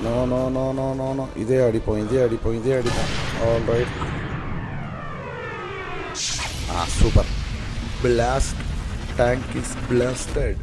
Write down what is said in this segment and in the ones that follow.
No no no no no no இதே அடிப்போம் இதே அடிப்போம் இதே அடிப்போம் ஆல் ரைட் ஆ super blast tank is blasted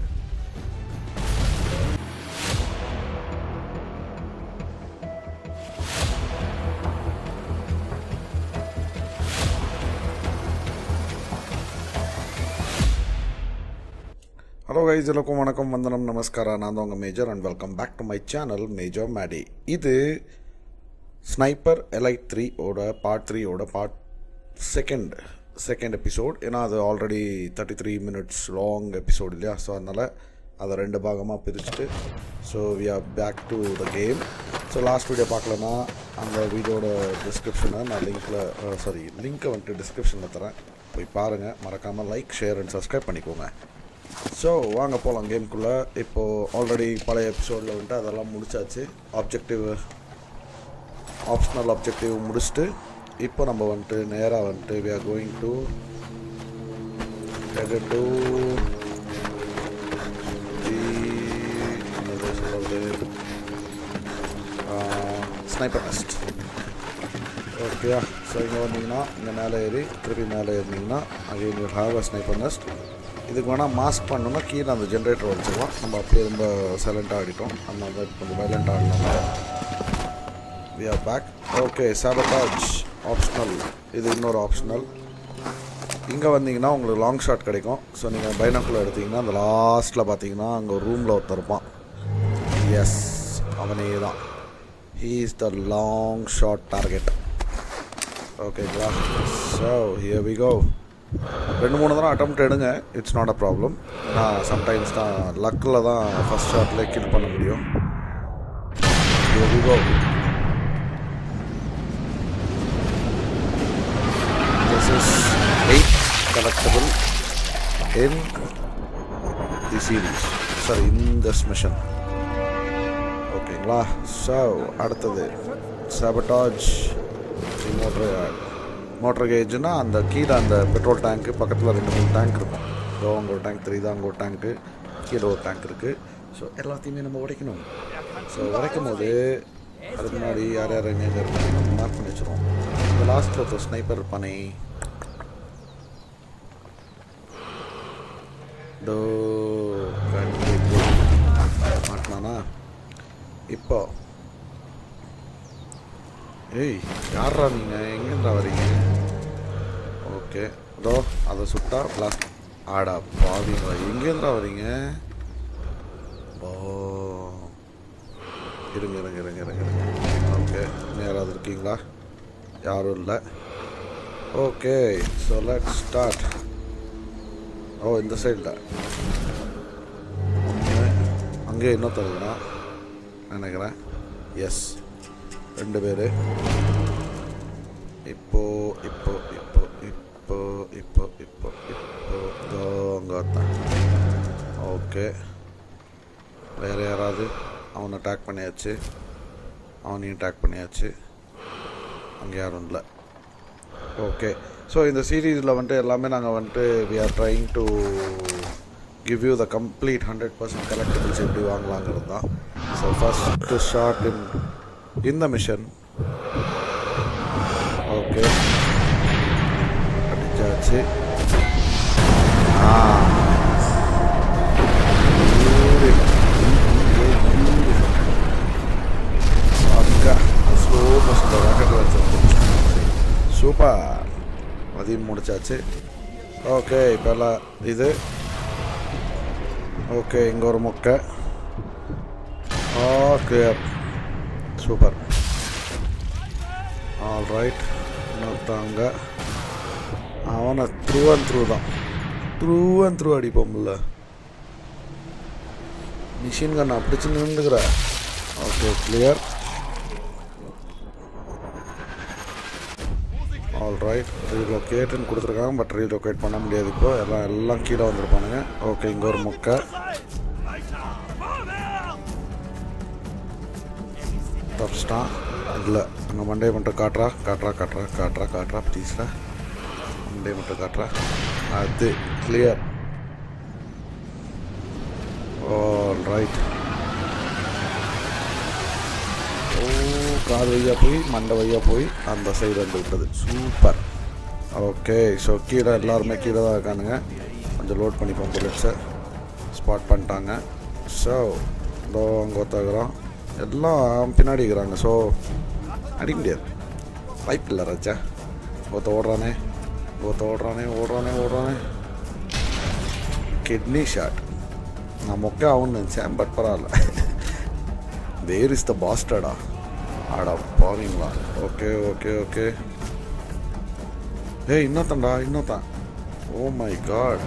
hello guys எல்லாருக்கும் வணக்கம் வந்தனம் நமஸ்காரம் நான் தான் உங்கள் major and welcome back to my channel major Maddy இது ஸ்னைப்பர் எலைட் த்ரீ ஓட பார்ட் த்ரீ ஓட பார்ட் செகண்ட் செகண்ட் எபிசோட் ஏன்னா அது already thirty three minutes long episode இல்லையா ஸோ அதனால் அதை ரெண்டு பாகமாக பிரிச்சுட்டு so we are back to the game so last video பார்க்கலன்னா அந்த வீடியோட டிஸ்கிரிப்ஷனை நான் லிங்க்கில் சாரி லிங்க்கை வந்துட்டு டிஸ்கிரிப்ஷனில் தரேன் போய் பாருங்கள் மறக்காமல் லைக் ஷேர் அண்ட் சப்ஸ்கிரைப் பண்ணிக்கோங்க ஸோ வாங்க போகலாம் கேம்குள்ளே இப்போது ஆல்ரெடி பழைய எபிசோடில் வந்துட்டு அதெல்லாம் முடிச்சாச்சு ஆப்ஜெக்டிவ் ஆப்ஷனல் ஆப்ஜெக்டிவ் முடிச்சுட்டு இப்போ நம்ம வந்துட்டு நேராக வந்துட்டு we are going to headed to the என்னது சொல்கிறது ஸ்னைப்பர் நெஸ்ட் ஓகேயா ஸோ இங்கே வந்தீங்கன்னா இங்கே மேலே ஏறி திருப்பி மேலே ஏறினீங்கன்னா again you have a sniper nest இதுக்கு வேணால் மாஸ்க் பண்ணோம்னா கீழே அந்த ஜென்ரேட்டர் வச்சுக்கலாம் நம்ம அப்படியே ரொம்ப சைலண்ட்டாக ஆடிட்டோம் நம்ம வந்து கொஞ்சம் வைலண்ட் ஆடலாம் we are back okay sabotage optional இது இன்னொரு ஆப்ஷனல் இங்கே வந்தீங்கன்னா உங்களுக்கு லாங் ஷாட் கிடைக்கும் ஸோ நீங்கள் பைனாக்குள்ளே எடுத்தீங்கன்னா அந்த லாஸ்ட்டில் பார்த்தீங்கன்னா அங்கே ஒரு ரூமில் ஒருத்தர் இருப்பான் எஸ் அவனே தான் he is the long shot target ஓகேங்களா ஸோ ஹியர் வி கோ ரெண்டு மூணு தடவை அட்டம் எடுங்க இட்ஸ் நாட் அ ப்ராப்ளம் ஏன்னா சம்டைம்ஸ் தான் லக்கில் தான் ஃபஸ்ட் ஷாட்லேயே கில் பண்ண முடியும் Here we go. This is eight collectible in the series. Sorry, in this mission. ஓகேங்களா ஸோ அடுத்தது சாபட்டாஜ் மோட்டர் மோட்டர் கேஜ்னா அந்த கீழே அந்த பெட்ரோல் டேங்க்கு பக்கத்தில் ரெண்டு மூணு டேங்க் இருக்கும் ஸோ அங்கே ஒரு டேங்க் தெரியுது அங்கே ஒரு டேங்க்கு கீழே ஒரு டேங்க் இருக்குது ஸோ எல்லாத்தையுமே நம்ம உடைக்கணும் ஸோ உடைக்கும் போது அதுக்கு முன்னாடி யார் யார் எங்கே இருக்காங்க நம்ம மார்க் பண்ணி வச்சுருவோம் இந்த லாஸ்ட் ஒருத்தர் ஸ்னைப்பர் இருப்பானே டோ மாட்டினானா இப்போ ஏய் யாரா நீங்கள் எங்கேருந்தா வரீங்க ஓகே அதோ அதை சுட்டா பிளாஸ்ட் ஆடா பாவிங்களா எங்கேருந்தா வரீங்க ஓ இருங்க இருங்க இருங்க இருங்க இருங்க ஓகே இன்னும் யாராவது இருக்கீங்களா யாரும் இல்லை ஓகே ஸோ லெட் ஸ்டார்ட் ஓ இந்த சைடில் அங்கேயே இன்னொருத்தர் இருக்கான் நினைக்கிறேன் எஸ் ரெண்டு பேர் இப்போ இப்போ இப்போ இப்போ இப்போ இப்போ இப்போ இதோ அங்கே ஒருத்தன் ஓகே வேறு யாராவது அவனை அட்டாக் பண்ணியாச்சு அவனையும் அட்டாக் பண்ணியாச்சு அங்கே யாரும் இல்லை ஓகே ஸோ இந்த சீரீஸில் வந்துட்டு எல்லாமே நாங்கள் வந்துட்டு we are trying to give you the complete hundred percent collectibles எப்படி வாங்கலாங்கிறது தான் ஸோ ஃபஸ்ட்டு ஷார்ட் இன் இந்த மிஷன் ஓகே அடிச்சாச்சு ஆ அக்கா ஸ்லோ மோஷன் ராக்கெட் வச்சு சூப்பர் அதையும் முடிச்சாச்சு ஓகே இப்போ எல்லாம் இது ஓகே இங்கே ஒரு முக்கை ஓகே சூப்பர் ஆல் ரைட் இன்னொருத்தவங்க அவனை த்ரூ அண்ட் த்ரூ தான் த்ரூ அண்ட் த்ரூ அடிப்போம்ல மிஷின் கன் அப்பிடிச்சு நின்றுக்கிற ஓகே கிளியர் ஆல் ரைட் ரீலொக்கேட்டுன்னு கொடுத்துருக்காங்க பட் ரீலொக்கேட் பண்ண முடியாது இப்போ எல்லாம் எல்லாம் கீழே வந்திருப்பானுங்க ஓகே இங்கே ஒரு முக்கை தப்பிச்சிட்டான் இல்லை அங்கே மண்டே மட்டும் காட்டுறா காட்டுறா காட்டுறா காட்டுறா காட்டுறா ப்ளீஸ்ரா மண்டே மட்டும் காட்டுறா அது கிளியர் ஆல் ரைட் ஓ கார் வழியாக போய் மண்டை வழியாக போய் அந்த சைடு வந்து விட்டது சூப்பர் ஓகே ஸோ கீழே எல்லாருமே கீழே தான் இருக்கானுங்க கொஞ்சம் லோட் பண்ணிப்போம் புல்லட்ஸை ஸ்பாட் பண்ணிட்டாங்க ஸோ இதோ அங்கே ஒருத்தகுறோம் எல்லாம் பின்னாடி இருக்கிறாங்க ஸோ அடிக்க முடியாது வாய்ப்பு இல்லை ராஜா ஒருத்த ஓடுறானே ஒருத்த ஓடுறானே ஓடுறானே ஓடுறானே கிட்னி ஷாட் நான் மொக்க ஆகும்னு நினச்சேன் பட் பரவாயில்ல வேர் இஸ் த பாஸ்டடா ஆடா பாவீங்களா ஓகே ஓகே ஓகே ஏய் இன்னொத்தன்டா இன்னொத்தான் oh my God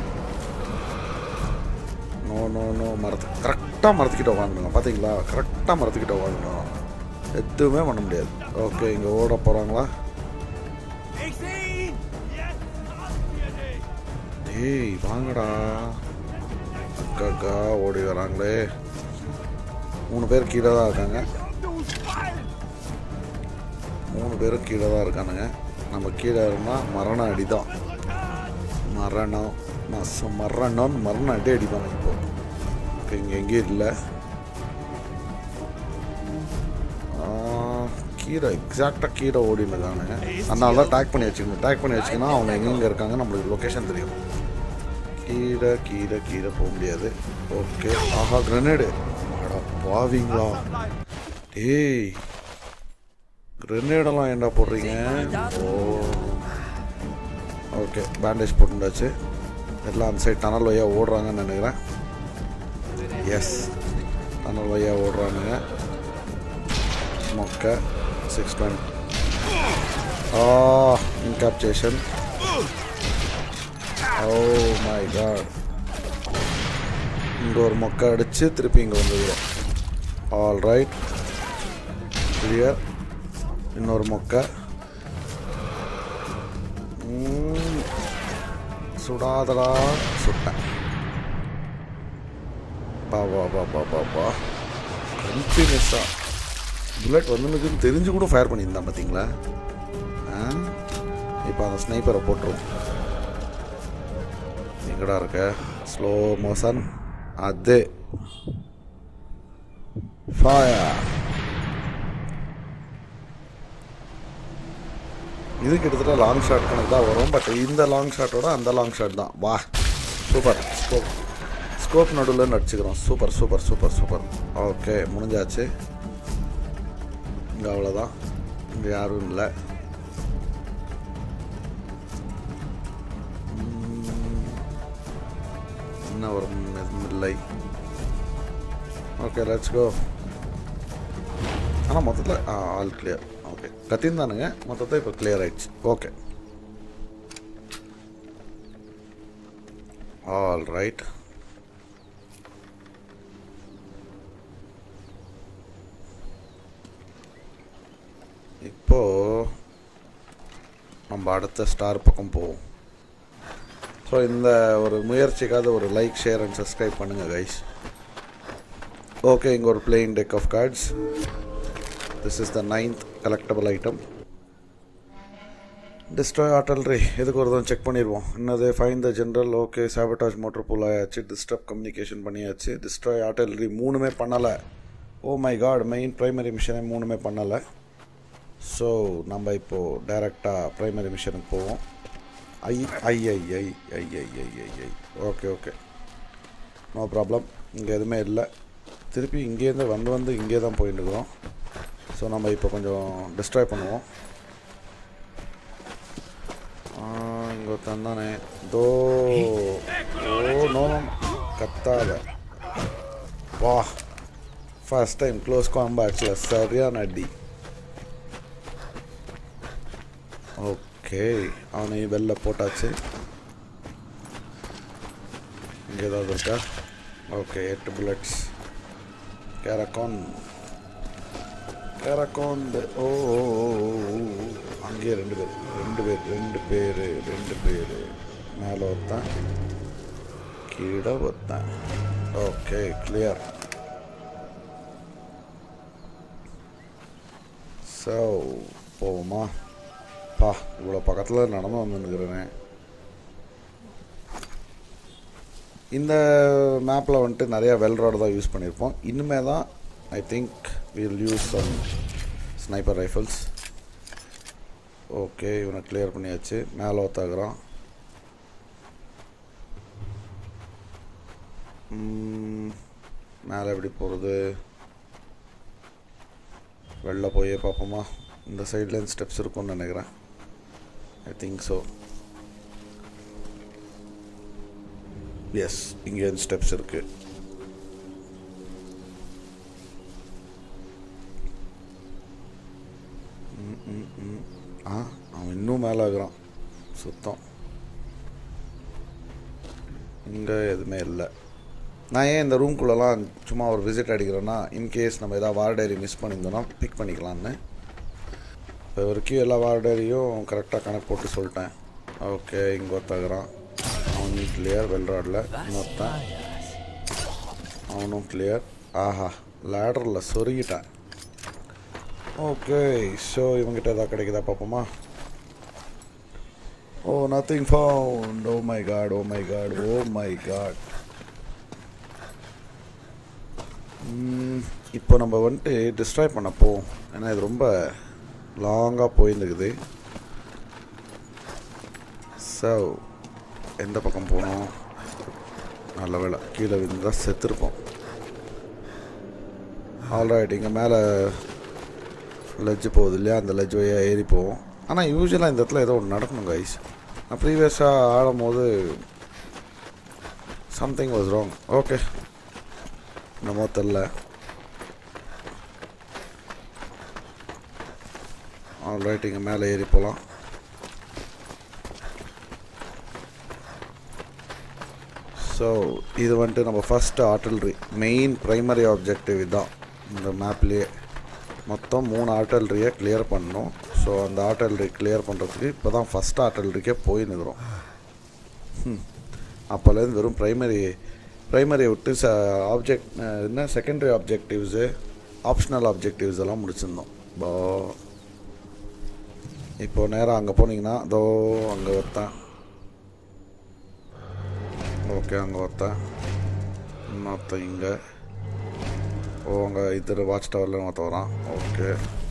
no no no மரத்து கரெக்டாக மரத்துக்கிட்ட உட்காந்துங்க பார்த்தீங்களா கரெக்டாக மரத்துக்கிட்ட உட்காந்துங்க எதுவுமே பண்ண முடியாது ஓகே இங்கே ஓட போகிறாங்களா Ich sehe ihn! Jetzt haben wir dich! ஏய் வாங்கடா அக்கா அக்கா ஓடி வராங்களே மூணு பேர் கீழே தான் இருக்காங்க Du Schwein! மூணு பேரும் கீழே தான் இருக்கானுங்க நம்ம கீழே இருந்தால் மரண அடி தான் மரணம் மச மரணம் மரண அடி அடிப்பாங்க இப்போ இப்போ இங்கே எங்கேயும் இல்லை ஆ, கீழே எக்ஸாக்டாக கீழே ஓடின்னு இருக்கானுங்க அதனால தான் டேக் பண்ணி வச்சுக்கணும் டேக் பண்ணி வச்சுக்கணும் அவங்க எங்கெங்கே இருக்காங்க நம்மளுக்கு லொக்கேஷன் தெரியும் கீழே கீழே கீழே போக முடியாது ஓகே ஆஹா கிரனேடு அட பாவீங்களா டேய் கிரனேடெல்லாம் ஏன்டா போடுறீங்க ஓ ஓகே பேண்டேஜ் போட்டுண்டாச்சு எல்லாம் அந்த சைடு டனல் வழியாக ஓடுறாங்கன்னு நினைக்கிறேன் எஸ் டனல் வழியாக ஓடுறானுங்க மொக்க சிக்ஸ் டுவெண்ட் ஆ இன்காப்சேஷன் ஓ மை காட் இங்கே ஒரு மொக்கை அடித்து திருப்பி இங்கே வந்துடுவோம் ஆல் ரைட் கிளியர் இன்னொரு மொக்கை ம், சுடாதடா சுட்டேன் பா பா பா பா பா பா கண்டினியூஸாக புல்லட் வந்துனுக்குன்னு தெரிஞ்சு கூட ஃபயர் பண்ணியிருந்தான் பார்த்தீங்களா ஆ இப்போ அந்த ஸ்னைப்பரை போட்டுருவோம் எங்கடா இருக்க ஸ்லோ மோஷன் அது ஃபயர் இது கிட்டத்தட்ட லாங் ஷாட் கணக்கு தான் வரும் பட் இந்த லாங் ஷாட்டோட அந்த லாங் ஷாட் தான் வா சூப்பர் ஸ்கோப் ஸ்கோப் நடுவில் நடிச்சுக்கிறோம் super super super super okay முடிஞ்சாச்சு இங்கே அவ்வளோதான் இங்கே யாரும் இல்லை இன்னும் ஒரு ம் இல்லை ஓகே லெட்ஸ் கோ ஆனால் மொத்தத்தில் ஆல் கிளியர் ஓகே கத்திருந்தானுங்க மொத்தத்தில் இப்போ கிளியர் ஆயிடுச்சு ஓகே ஆல் ரைட் இப்போ நம்ம அடுத்த ஸ்டார் பக்கம் போவோம் ஸோ இந்த ஒரு முயற்சிக்காக ஒரு லைக் ஷேர் அண்ட் சப்ஸ்கிரைப் பண்ணுங்கள் கைஸ் ஓகே இங்கே ஒரு plain deck of cards this is the ninth collectible item destroy artillery எதுக்கு ஒரு தான் செக் பண்ணிடுவோம் என்னது fine the general okay sabotage mortar full ஆயாச்சு டிஸ்டர்ப் கம்யூனிகேஷன் பண்ணியாச்சு டிஸ்ட்ராய் ஆர்டல்ரி மூணுமே பண்ணலை oh my god main primary மிஷனே மூணுமே பண்ணலை ஸோ நம்ம இப்போது டைரெக்டாக ப்ரைமரி மிஷனுக்கு போவோம் ஐ ஐ ஐ ஐ ஐ ஐ ஐ ஐ ஐ ஓகே ஓகே நோ ப்ராப்ளம் இங்கே எதுவுமே இல்லை திருப்பி இங்கேருந்து வந்து வந்து இங்கே தான் போயிட்டு இருக்கிறோம் ஸோ நம்ம இப்போ கொஞ்சம் டிஸ்ட்ராய் பண்ணுவோம் இங்கே தந்தானே தோ ஓ நோ கத்தாத வா ஃபர்ஸ்ட் டைம் க்ளோஸ் காம்பேக்டில் சரியான அடி ஓகே அவனை வெளில போட்டாச்சு இங்கே ஏதாவது இருக்கா ஓகே எட்டு புல்லட்ஸ் கேரகான் கேரகான் ஓ ஓ, ஓ, ஓ, ஓ. அங்கேயே ரெண்டு பேர் ரெண்டு பேர் ரெண்டு பேர் ரெண்டு பேர் மேலே ஒருத்தன் கீழே ஒருத்தன் ஓகே கிளியர் ஸோ போவோமா பா இவ்வளோ பக்கத்தில் நடந்து வந்துருக்கிறேனே இந்த மேப்பில் வந்துட்டு நிறையா வெல் ரோடு தான் யூஸ் பண்ணியிருப்போம் இனிமே தான் I think will use some sniper rifles okay இவனை கிளியர் பண்ணியாச்சு மேலே ஒத்தாக்குறான் மேலே எப்படி போகிறது வெளில போயே பார்ப்போமா இந்த சைட்லேருந்து ஸ்டெப்ஸ் இருக்கும்னு நினைக்கிறேன் ஐ திங்க் ஸோ எஸ் இங்கேருந்து ஸ்டெப்ஸ் இருக்குது ஆ அவன் இன்னும் மேலே ஆகுறான் சுத்தம் இங்கே எதுவுமே இல்லை நான் ஏன் இந்த ரூம்குள்ளெல்லாம் சும்மா ஒரு விசிட் அடிக்கிறேன்னா இன்கேஸ் நம்ம எதாவது வார்டேரி மிஸ் பண்ணியிருந்தோன்னா பிக் பண்ணிக்கலான்னு இப்போ வரைக்கும் எல்லா வார்டேரியும் கரெக்டாக கணக்கு போட்டு சொல்லிட்டேன் ஓகே இங்கே ஒருத்தகுறான் அவனும் கிளியர் வெல்ராடில் இன்னொருத்தன் அவனும் கிளியர் ஆஹா லேடரில் சொருகிட்டேன் ஓகே ஸோ இவங்ககிட்ட எதாவது கிடைக்குதா பார்ப்போமா oh nothing found oh my god oh my god oh my god இப்போ நம்ம வந்துட்டு டிஸ்ட்ராய் பண்ண போவோம் ஏன்னா இது ரொம்ப லாங்காக போயிருந்துக்குது ஸோ எந்த பக்கம் போகணும் நல்ல வேலை கீழே விழுந்தால் செத்துருப்போம் ஆல்ரைட் இங்கே மேலே லெஜ்ஜு போகுது இல்லையா அந்த லெஜ் வழியாக ஏறி போவோம் ஆனால் யூஸ்வலாக இந்த இடத்துல ஏதோ ஒன்று நடக்கணும் கைஸ் நான் ப்ரீவியஸாக ஆடும்போது சம்திங் வாஸ் ராங் ஓகே என்னமோ தெரில ஆல்ரைட் இங்கே மேலே ஏறி போகலாம் ஸோ இது வந்துட்டு நம்ம first artillery main primary objective இதுதான் இந்த மேப்லேயே மொத்தம் மூணு ஆர்டல்ரியை கிளியர் பண்ணணும் ஸோ அந்த ஆர்டல்ரி கிளியர் பண்ணுறதுக்கு இப்போ தான் ஃபஸ்ட் ஆர்டல்ரிக்கே போய் நிற்கிறோம் அப்போலேருந்து வெறும் ப்ரைமரி ப்ரைமரியை விட்டு ச ஆப்ஜெக்ட் என்ன செகண்டரி ஆப்ஜெக்டிவ்ஸு ஆப்ஷனல் ஆப்ஜெக்டிவ்ஸ் எல்லாம் முடிச்சிருந்தோம் போ இப்போ நேராக அங்கே போனீங்கன்னா அதோ அங்கே ஒருத்தன் ஓகே அங்கே ஒருத்தன் இன்னொருத்தன் இங்கே ஓ அங்கே இது வாட்ச் டவரில் ஒருத்தன் வரான் ஓகே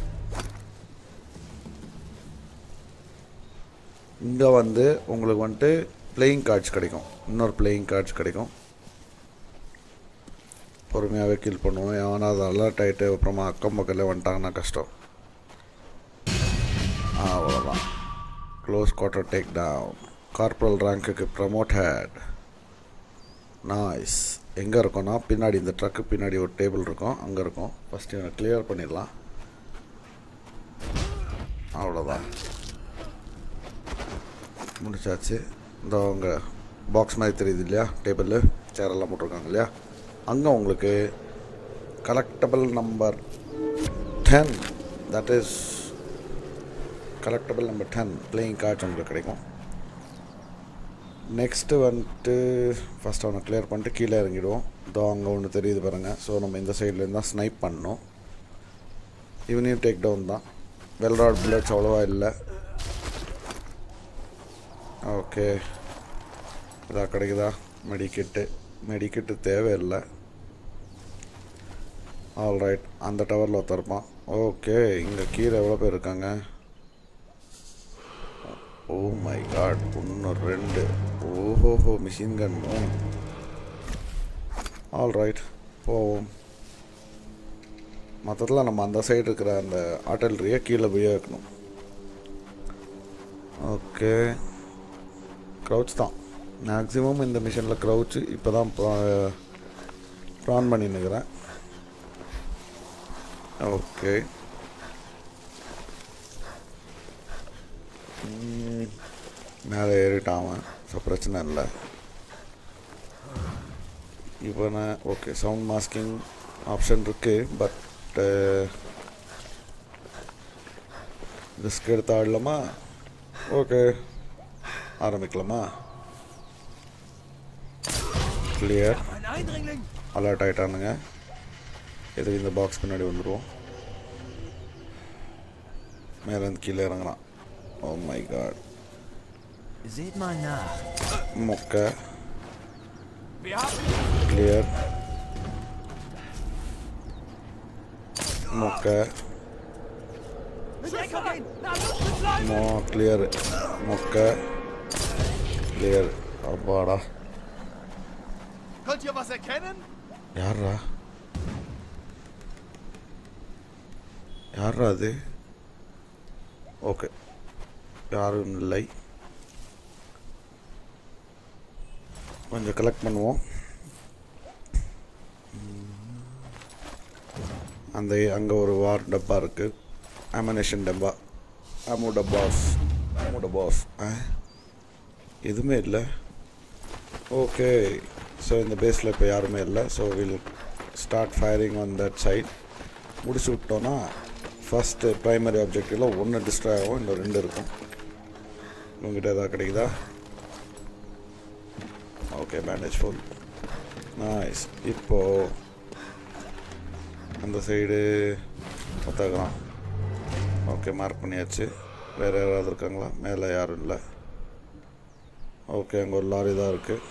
இங்கே வந்து உங்களுக்கு வந்துட்டு பிளேயிங் கார்ட்ஸ் கிடைக்கும் இன்னொரு பிளேயிங் கார்ட்ஸ் கிடைக்கும் பொறுமையாகவே கில் பண்ணுவோம் எவனா அதை அலர்ட் ஆகிட்டு அப்புறமா அக்கம் பக்கத்தில் வந்துட்டாங்கன்னா கஷ்டம் ஆ அவ்வளோதான் close quarter take down corporal ரேங்க்குக்கு ப்ரமோட்டட் நாய்ஸ் எங்கே இருக்கோன்னா பின்னாடி இந்த ட்ரக்கு பின்னாடி ஒரு டேபிள் இருக்கும் அங்கே இருக்கும் ஃபஸ்ட்டு இவனை கிளியர் பண்ணிடலாம் அவ்வளோதான் முடிச்சாச்சு இந்த அவங்க பாக்ஸ் மாதிரி தெரியுது இல்லையா டேபிள் சேரெல்லாம் போட்டிருக்காங்க இல்லையா அங்கே உங்களுக்கு collectible number ten that is collectible number ten playing cards உங்களுக்கு கிடைக்கும் நெக்ஸ்ட்டு வந்துட்டு ஃபஸ்ட் அவனை கிளியர் பண்ணிட்டு கீழே இறங்கிடுவோம் இதோ அங்கே ஒன்று தெரியுது பாருங்கள் ஸோ நம்ம இந்த சைட்லேருந்து தான் ஸ்னைப் பண்ணோம் இவனையும் டேக் டவுன் தான் வெல்ராட் புல்லட்ஸ் அவ்வளோவா இல்லை ஓகே இதா கிடைக்குதா மெடிக்கிட்டு மெடிக்கிட்டு தேவையில்லை ஆல் ரைட் அந்த டவரில் ஒருத்தருப்பான் ஓகே இங்கே கீழே எவ்வளோ பேர் இருக்காங்க ஓ மை காட் ஒன்று ரெண்டு ஓஹோஹோ மிஷின் கன் மூணு ஆல் ரைட் போவோம் மொத்தத்தில் நம்ம அந்த சைடு இருக்கிற அந்த ஆட்டல்ரியை கீழே போய் வைக்கணும் ஓகே க்ரௌச் தான் மேக்ஸிமம் இந்த மிஷினில் க்ரௌச்சு இப்போ தான் ப்ரான் பண்ணின்னுக்கிறேன் ஓகே மேலே ஏறிட்டான் அவன் ஸோ பிரச்சனை இல்லை இப்போ நான் ஓகே சவுண்ட் மாஸ்கிங் ஆப்ஷன் இருக்குது பட் ரிஸ்க் எடுத்து ஆடலாமா ஓகே ஆரம்பிக்கலாமா கிளியர் Ein Eindringling! அலர்ட் ஆகிட்டானுங்க எதுக்கு இந்த பாக்ஸ் பின்னாடி வந்துடுவோம் மேலேருந்து கீழே இறங்குறான் oh my god Seht mal nach. மொக்கை Wir haben கிளியர் மொக்கை Mit Deckung gehen! Na, los, mit bleiben! மோ கிளியர் மொக்க கிளியர் அப்பாடா Könnt ihr was erkennen? யாரா யாரா அது ஓகே யாரும் இல்லை கொஞ்சம் கலெக்ட் பண்ணுவோம் ம். அந்த அங்கே ஒரு வார் டப்பா இருக்குது அமனேஷன் டப்பா அமோ டப்பாஸ் அமோ டப்பாஸ் ஆ எதுவுமே இல்லை ஓகே ஸோ இந்த பேஸில் இப்போ யாருமே இல்லை so will start firing on that side முடிச்சு விட்டோன்னா ஃபஸ்ட்டு ப்ரைமரி ஆப்ஜெக்டிவில் ஒன்று டிஸ்ட்ராய் ஆகும் இன்னும் ரெண்டு இருக்கும் உங்ககிட்ட எதாவது கிடைக்குதா ஓகே பேண்டேஜ் ஃபுல் நைஸ் இப்போது அந்த சைடு ஒத்தக்கலாம் ஓகே மார்க் பண்ணியாச்சு வேறு யாராவது இருக்காங்களா மேலே யாரும் இல்லை ஓகே அங்கே ஒரு லாரி தான் இருக்குது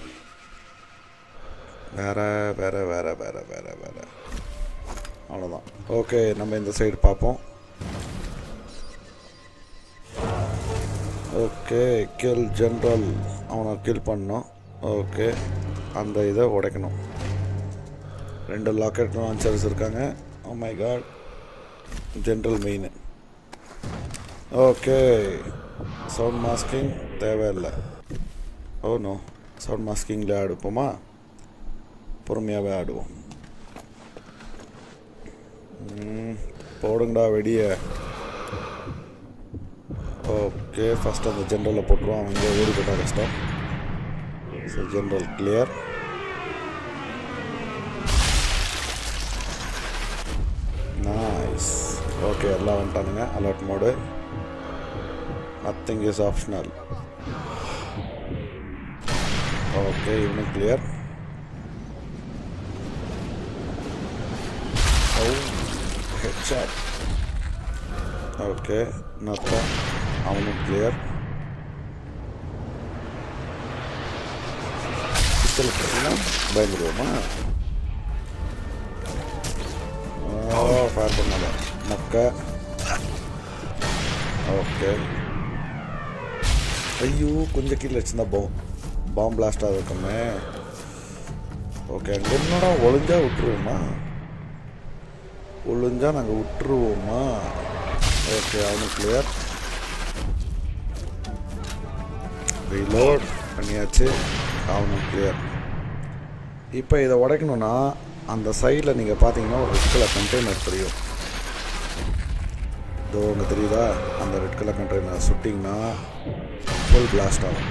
வேற வேற வேற வேற வேற வேற அவ்வளோதான் ஓகே நம்ம இந்த சைடு பார்ப்போம் ஓகே கில் ஜென்ரல் அவனை கில் பண்ணோம் ஓகே அந்த இதை உடைக்கணும் ரெண்டு லாக்கெட் லான்ச்சர்ஸ் இருக்காங்க oh my god general main okay sound masking தேவையில்லை ஓ நோ சவுண்ட் மாஸ்கிங்கில் ஆடுப்போமா பொறுமையாகவே ஆடுவோம் ம், போடுங்கடா வெடிய ஓகே ஃபஸ்ட் அந்த ஜென்ரலில் போட்டுருவோம் அவங்க ஓடி போட்டா கஷ்டம் so general clear nice okay எல்லாம் வந்துட்டானுங்க alert mode nothing is optional okay இவனும் கிளியர் ஓ ஹெட்ஷாட் ஓகே நத்தா அவனும் கிளியர் பிஸ்டல் பார்த்தீங்கன்னா பயந்துருவோமா ஓ ஃபயர் பண்ணல மொக்க ஓகே ஐயோ கொஞ்சம் கீழே வச்சுருந்தா போ பாம் பிளாஸ்டாக இருக்குமே ஓகே அங்கே என்னடா ஒளிஞ்சா விட்டுருவோமா ஒளிஞ்சா நாங்கள் விட்டுருவோமா ஓகே அவனுக்கு கிளியர் ரீலோட் பண்ணியாச்சு அவனுக்கு கிளியர் இப்போ இதை உடைக்கணும்னா அந்த சைடில் நீங்கள் பார்த்தீங்கன்னா ஒரு ரெட் கலர் கண்டெய்னர் தெரியும் இதோ ஒன்று தெரியுதா அந்த ரெட் கலர் கண்டெய்னர் சுட்டிங்கன்னா ஃபுல் பிளாஸ்ட் ஆகும்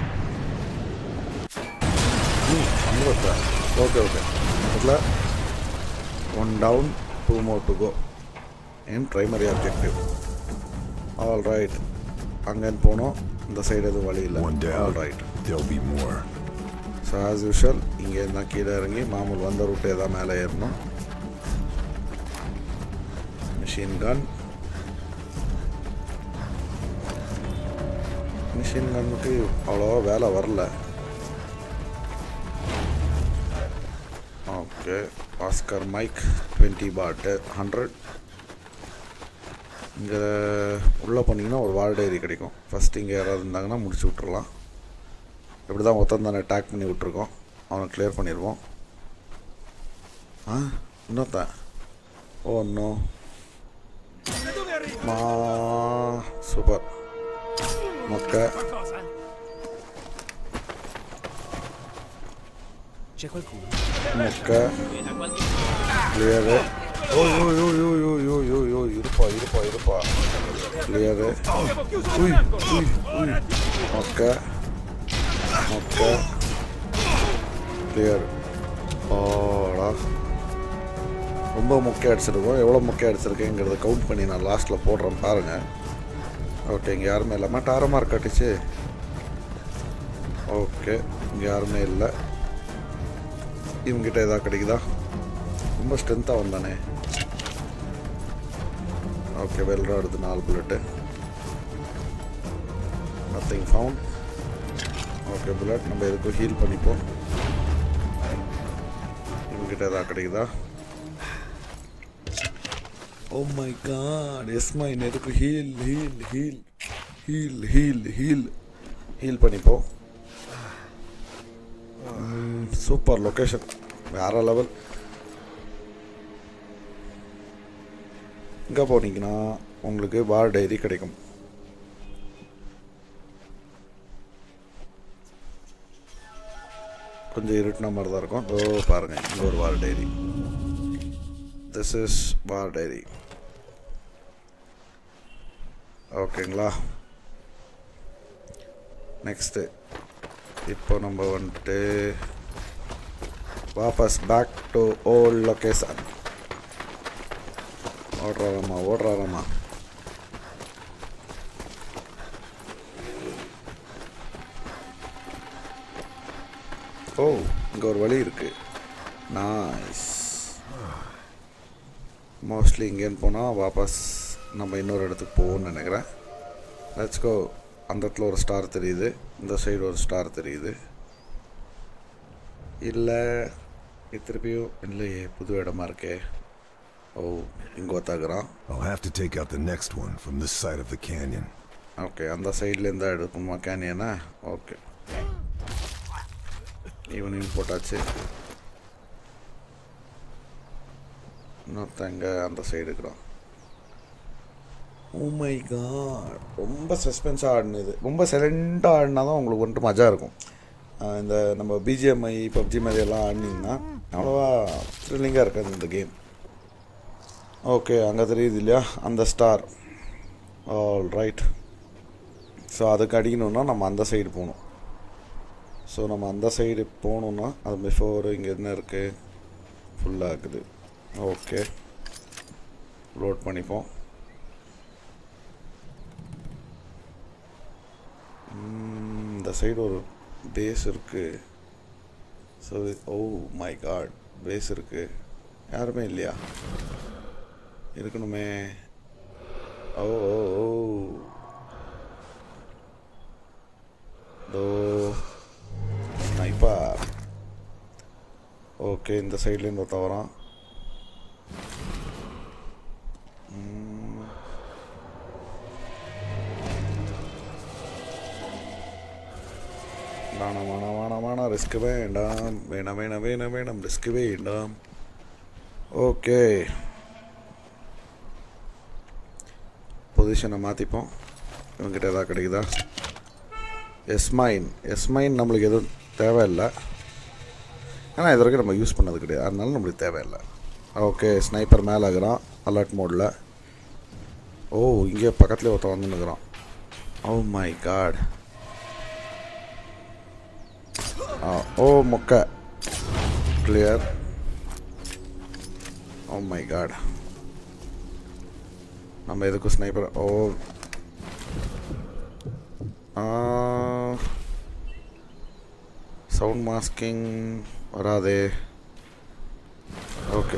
ம், அங்க வருதா? ஓகே ஓகே அதில் one down two more to go என் ப்ரைமரி ஆப்ஜெக்டிவ் ஆல் ரைட் அங்கேன்னு போனோம் இந்த சைடு எதுவும் வழி இல்லை One down. All right There'll be more. So as usual இங்கே இருந்தால் கீழே இறங்கி மாமூல் வந்த ரூட்டே தான் மேலே ஏறணும் மிஷின் கன் மிஷின் கன்னுக்கு அவ்வளோவா வேலை வரல ஓகே ஆஸ்கர் மைக் டுவெண்ட்டி பாட்டு ஹண்ட்ரட் இங்கே உள்ளே போனீங்கன்னா ஒரு வால் டைரி கிடைக்கும் ஃபஸ்ட்டு இங்கே யாராவது இருந்தாங்கன்னா முடிச்சு விட்றலாம் இப்படி தான் ஒருத்தன் தானே அட்டாக் பண்ணி விட்ருக்கோம் அவனை கிளியர் பண்ணிடுவோம் ஆ இன்னொருத்தன் ஓ இன்னும் மா சூப்பர் மொக்க Verkaufen! C'è qualcuno? மொக்க clear oh yo yo yo yo yo yo yo இருப்பா இருப்பா இருப்பா கிளியரு உய் உய் உய் மொக்க மொக்க கிளியர் ஓடா ரொம்ப மொக்கை அடிச்சிருக்கோம் எவ்வளோ மொக்கை அடிச்சிருக்கேங்கிறத கவுண்ட் பண்ணி நான் லாஸ்ட்டில் போடுறேன் பாருங்கள் ஓகே இங்கே யாருமே இல்லாமல் டார மார்க் கட்டிச்சு ஓகே இங்கே யாருமே இல்லை இவங்கிட்ட எதாவது கிடைக்குதா ரொம்ப ஸ்ட்ரென்த்தாக வந்தானே ஓகே வெல்ரா எடுத்து நாலு bullet nothing found okay bullet நம்ம எதுக்கும் ஹீல் பண்ணிப்போம் இவங்கிட்ட எதாவது கிடைக்குதா oh my God yes my நெருப்பு heal heal heal heal heal heal heal பண்ணிப்போம் சூப்பர் லொக்கேஷன் வேற லெவல் இங்கே போனீங்கன்னா உங்களுக்கு வார் டைரி கிடைக்கும் கொஞ்சம் இருட்டின மாதிரி தான் இருக்கும் ஓ பாருங்கள் இங்கே ஒரு war diary this is war diary ஓகேங்களா நெக்ஸ்ட்டு இப்போ நம்ம வந்துட்டு வாபஸ் பேக் டு ஓல்ட் லொக்கேஷன் ஓடுறாரம்மா ஓடுறாரம்மா ஓ இங்கே ஒரு வழி இருக்கு நாய்ஸ் மோஸ்ட்லி இங்கேன்னு போனால் வாபஸ் நம்ம இன்னொரு இடத்துக்கு போவோம்னு நினைக்கிறேன் லெட்ஸ் கோ அந்த இடத்துல ஒரு ஸ்டார் தெரியுது இந்த சைடு ஒரு ஸ்டார் தெரியுது இல்லை இது திருப்பியும் இல்லையே புது இடமா இருக்கே ஓ இங்கே ஒத்தாக்குறான் I'll have to take out the next one from this side of the canyon. Okay அந்த சைட்லேருந்து தான் எடுக்குமா கேனியனா ஓகே ஈவினிங் போட்டாச்சு இன்னொருத்தங்க அந்த சைடு இருக்கிறான் ஓ மை காட் ரொம்ப சஸ்பென்ஸாக ஆடினது ரொம்ப சைலண்ட்டாக ஆடினா தான் உங்களுக்கு வந்துட்டு மஜா இருக்கும் ஆஹ் இந்த நம்ம பிஜிஎம்ஐ பப்ஜி மாதிரி எல்லாம் ஆடினீங்கன்னா அவ்வளோவா த்ரில்லிங்காக இருக்காது இந்த கேம் ஓகே அங்கே தெரியுது இல்லையா அந்த ஸ்டார் ஆல் ரைட் ஸோ அதுக்கு அடிக்கணுன்னா நம்ம அந்த சைடு போகணும் ஸோ நம்ம அந்த சைடு போகணுன்னா அது பிஃபோர் இங்கே என்ன இருக்குது ஃபுல்லாக இருக்குது ஓகே லோட் பண்ணிப்போம் ம், இந்த சைடு ஒரு பேஸ் இருக்குது so oh my God base இருக்குது யாருமே இல்லையா இருக்கணுமே ஓ ஓ ஓ தோ ஸ்னைப்பர் ஓகே இந்த சைட்லேருந்து ஒருத்த வரான் ம். வேணாம் வேணாம் வேணாம் வேணாம் ரிஸ்க் வேண்டாம் வேணாம் வேணாம் வேணாம் வேணாம் ரிஸ்க் வேண்டாம் ஓகே பொசிஷனை மாற்றிப்போம் இவங்ககிட்ட எதாவது கிடைக்குதா எஸ்மைன் எஸ்மைன் நம்மளுக்கு எதுவும் தேவையில்லை ஏன்னா இது வரைக்கும் நம்ம யூஸ் பண்ணது கிடையாது அதனால நம்மளுக்கு தேவையில்லை ஓகே ஸ்னைப்பர் மேலே ஆகுறான் அலர்ட் மோடில் ஓ இங்கே பக்கத்துலேயே ஒருத்தன் வந்து நிற்கிறான் ஓ மை காட் ஓ மொக்க கிளியர் ஓ மை காட் நம்ம எதுக்கும் ஸ்னைப்பர் ஓ சவுண்ட் மாஸ்கிங் வராதே ஓகே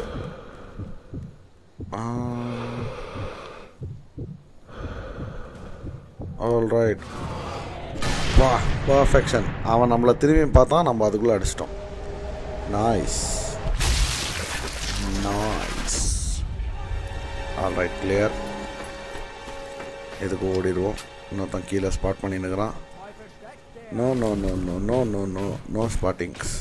ஆல் ரைட் வா பர்ஃபெக்ஷன் அவன் நம்மளை திரும்பி பார்த்தான் நம்ம அதுக்குள்ளே அடிச்சிட்டோம் nice nice all right clear இதுக்கு ஓடிடுவோம் இன்னொருத்தன் கீழே ஸ்பாட் பண்ணின்னுக்கிறான் no no no no no no no no spottings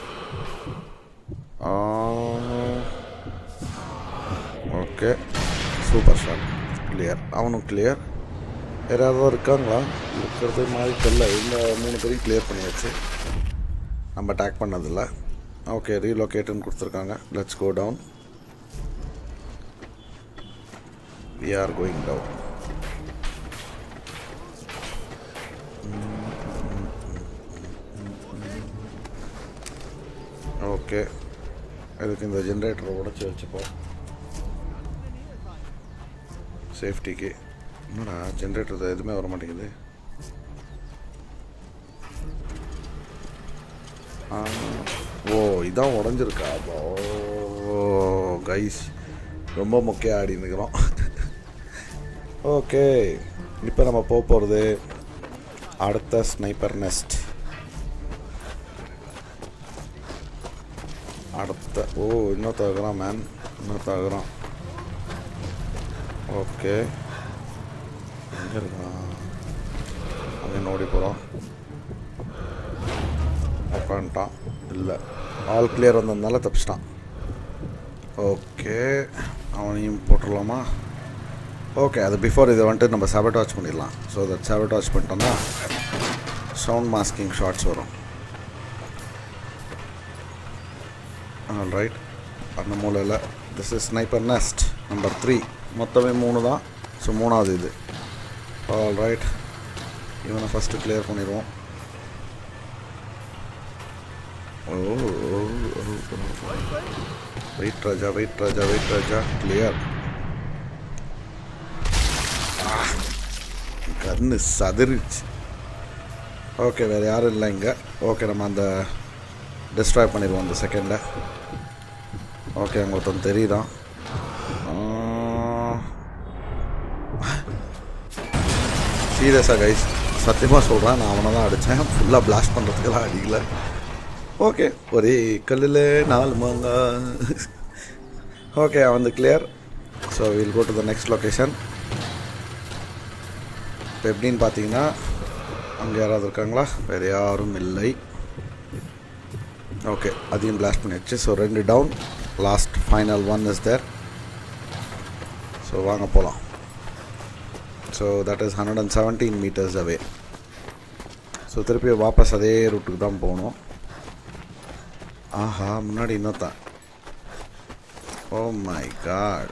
okay super shot clear அவனும் கிளியர் வேறு யாராவது இருக்காங்களா இருக்கிறது மாதிரி தெரியல இந்த மூணு பேரையும் கிளியர் பண்ணியாச்சு நம்ம அட்டாக் பண்ணதில்ல ஓகே ரீலொகேட்டுன்னு கொடுத்துருக்காங்க let's go down we are going down okay இதுக்கு இந்த ஜென்ரேட்டரை உடச்சி வச்சுப்போம் சேஃப்டிக்கு என்னடா ஜென்ரேட்டர் எதுவுமே வர மாட்டேங்குது ஆ, ஓ இதான் உடஞ்சிருக்கா ஓ கைஸ் ரொம்ப மொக்கையாக ஆடி நிற்கிறோம் ஓகே இப்போ நம்ம போக போகிறது அடுத்த ஸ்னைப்பர் நெஸ்ட் அடுத்த ஓ இன்னொருத்த இருக்கிறான் மேன் இன்னொருத்த இருக்கிறான் ஓகே எங்கே இருக்கான் அங்கே ஓடி போகிறோம் உட்காந்துட்டான் இல்லை ஆல் கிளியர் வந்ததுனால தப்பிச்சிட்டான் ஓகே அவனையும் போட்டுடலாமா ஓகே அது பிஃபோர் இதை வந்துட்டு நம்ம சாபட்டாச் பண்ணிடலாம் ஸோ தட் சாபட்டாச் பண்ணிட்டோம்னா சவுண்ட் மாஸ்கிங் ஷார்ட்ஸ் வரும் ஆல் ரைட் அந்த மூலையில் this is sniper nest number three மொத்தமே மூணு தான் ஸோ மூணாவது இது ஆல் ரைட் இவனை ஃபஸ்ட்டு கிளியர் பண்ணிடுவோம் ஓ வெயிட் ராஜா வெயிட் ராஜா வெயிட் ராஜா கிளியர் கண்ணு சதுரிச்சு ஓகே வேறு யாரும் இல்லை இங்கே ஓகே நம்ம அந்த டிஸ்ட்ராய் பண்ணிடுவோம் அந்த செகண்டில் ஓகே அங்கே ஒருத்தன் தெரியுதான் சீரியஸாக கைஸ் சத்தியமாக சொல்கிறேன் நான் அவனை தான் அடித்தேன் ஃபுல்லாக பிளாஸ்ட் பண்ணுறதுக்கெல்லாம் அடிக்கல ஓகே ஒரே கல்லில் நாலு மாங்கா ஓகே வந்து clear so will go to the next location இப்போ எப்படின்னு பார்த்தீங்கன்னா அங்கே யாராவது இருக்காங்களா வேறு யாரும் இல்லை ஓகே அதையும் பிளாஸ்ட் பண்ணியாச்சு ஸோ ரெண்டு down last final one is there so வாங்க போகலாம் so that is hundred and seventeen metres away so திருப்பி வாபஸ் அதே ரூட்டுக்கு தான் போகணும் ஆஹா முன்னாடி இன்னொத்தான் ஓ மை காட்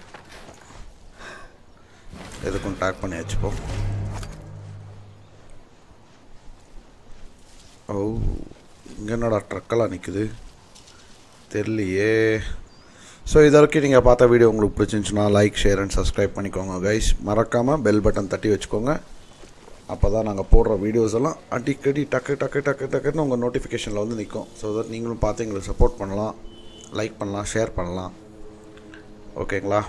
எதுக்கும் டேக் பண்ணி வச்சுப்போம் ஓ இங்கே என்னடா ட்ரக்கெல்லாம் நிற்குது தெரியலையே ஸோ இது வரைக்கும் நீங்கள் பார்த்த வீடியோ உங்களுக்கு பிடிச்சிருந்துச்சுன்னா லைக் ஷேர் அண்ட் சப்ஸ்கிரைப் பண்ணிக்கோங்க கைஸ் மறக்காமல் பெல் பட்டன் தட்டி வச்சுக்கோங்க அப்போ தான் நாங்கள் போடுற வீடியோஸ் எல்லாம் அடிக்கடி டக்கு டக்கு டக்கு டக்குன்னு உங்கள் நோட்டிஃபிகேஷனில் வந்து நிற்கும் ஸோ தட் நீங்களும் பார்த்து எங்களுக்கு சப்போர்ட் பண்ணலாம் லைக் பண்ணலாம் ஷேர் பண்ணலாம் ஓகேங்களா